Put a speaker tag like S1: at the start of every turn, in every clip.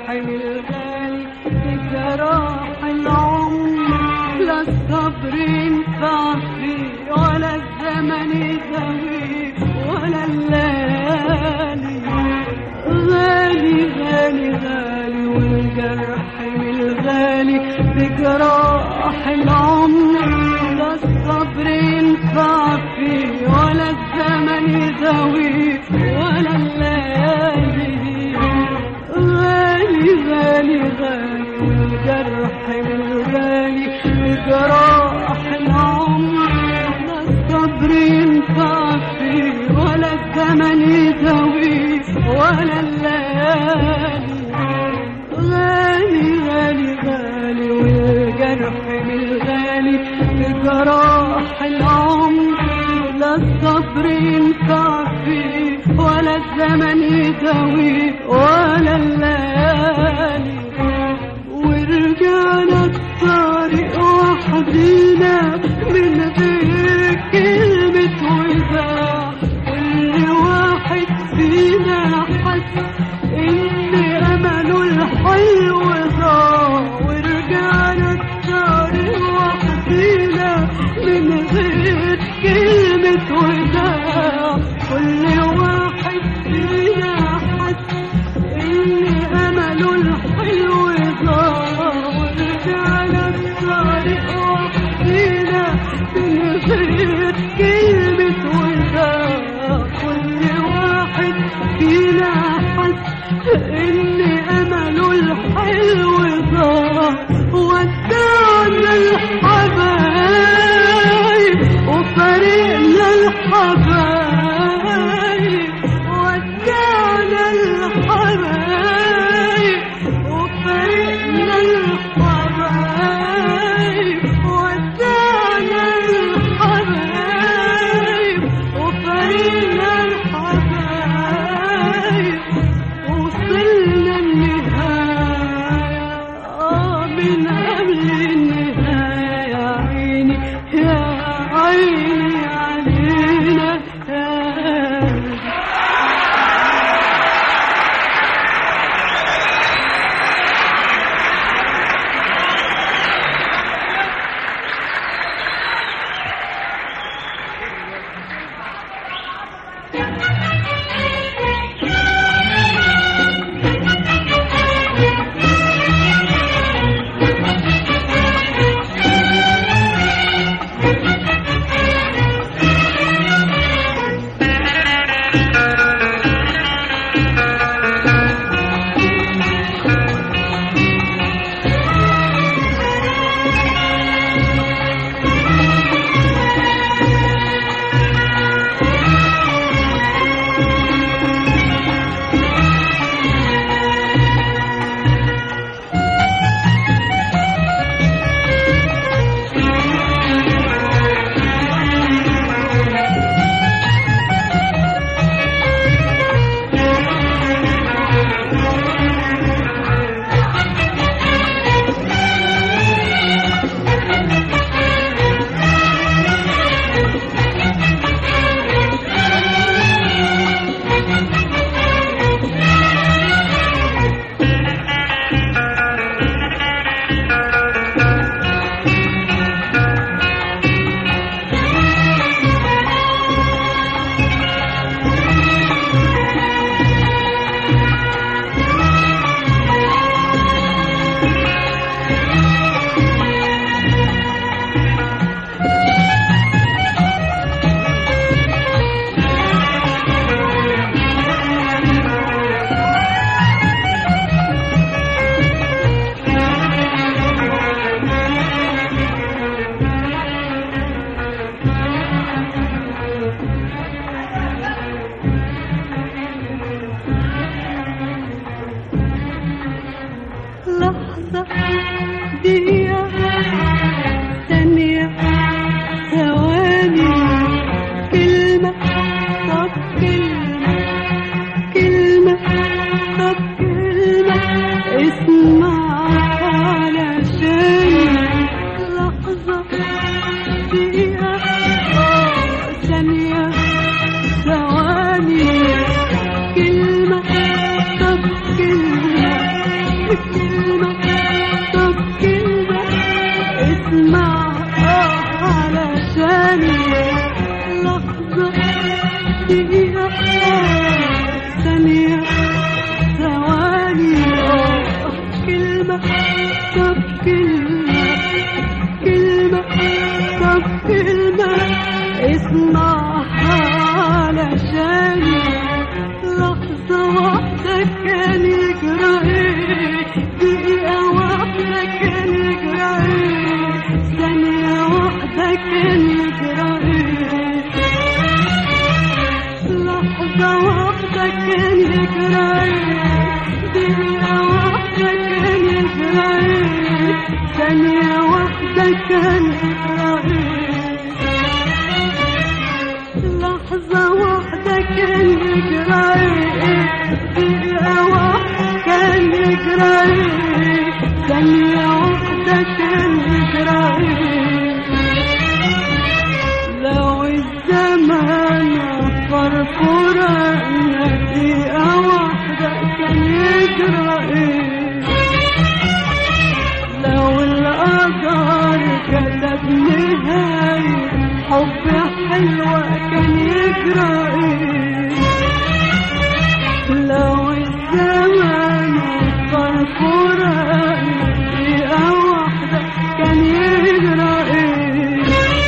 S1: من الغالي بجراح العمر لا الصبر ينفع فيه ولا الزمن يداويه ولا الليالي غالي غالي غالي والجرح من الغالي بجراح العمر لا الصبر ينفع فيه ولا الزمن يداويه ولا الليالي غالي غالي غالي والجرح من الغالي بجراح العمر لا الصبر ينفع فيه ولا الزمن يداويه ولا الليالي غالي غالي غالي والجرح من الغالي بجراح العمر لا الصبر ينفع فيه ولا الزمن يداويه ولا الليالي ورجعنا الطريق وحدينا من غير كلمة وداع كل واحد فينا حس إن أمله الحلو ضاع ورجعنا الطريق وحدينا من غير كلمة وداع كل واحد فينا حس إن أمله الحلو ضاع ورجعنا الطريق وحدينا من غير كلمة وداع كل واحد فينا حس إن أمله الحلو ضاع ودعنا الحبايب وفرقنا الحبايب ودعنا الحبايب وفرقنا الحبايب ودعنا الحبايب وفرقنا الحبايب وصلنا النهاية آه من قبل النهاية يا عيني يا عيني علينا يا لحظة دقيقة ثانية ثواني كلمة طب كلمة كلمة طب كلمة اسمع علشان لحظة دقيقة آه، ثانية ثواني كلمة طب كلمة كلمة طب كلمة اسمع آه علشاني لحظة دقيقة ثانية ثواني آه كلمة طب كلمة كلمة طب كلمة اسمعها علشاني لحظة واحدة كان يجرى ايه دقيقة واحدة كان يجرى ايه ثانية واحدة كان يجرى ايه لحظة واحدة كان يجرى ايه دقيقة واحدة كان يجرى ايه ثانية واحدة كان يجرى ايه لحظة واحدة كان يجرى ايه دقيقة واحدة كان يجرى ايه ثانية واحدة كان يجرى ايه لو الزمان فرفورة دقيقة واحدة كان يجرى ايه لو القدر كتب نهاية حب حلوة كان يجرى ايه لو الزمان فرفورة دقيقة واحدة كان يجرى ايه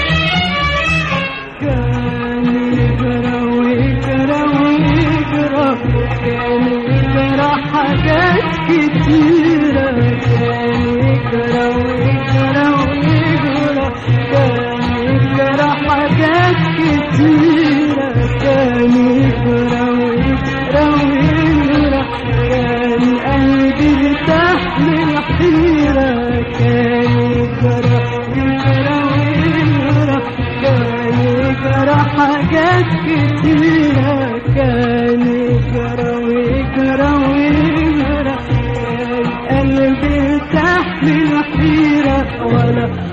S1: كان يجرى ويجرى ويجرى كان يجرى حاجات كتيرة كان يجرى ويجرى ويجرى كان يجرى حاجات كتيرة كان يجرى ويجرى ويجرى كان قلبي ارتاح من الحيرة كان يجرى ويجرى ويجرى كان يجرى حاجات كتيرة كان يجرى ويجرى ويجرى كان قلبي ارتاح من الحيرة ولا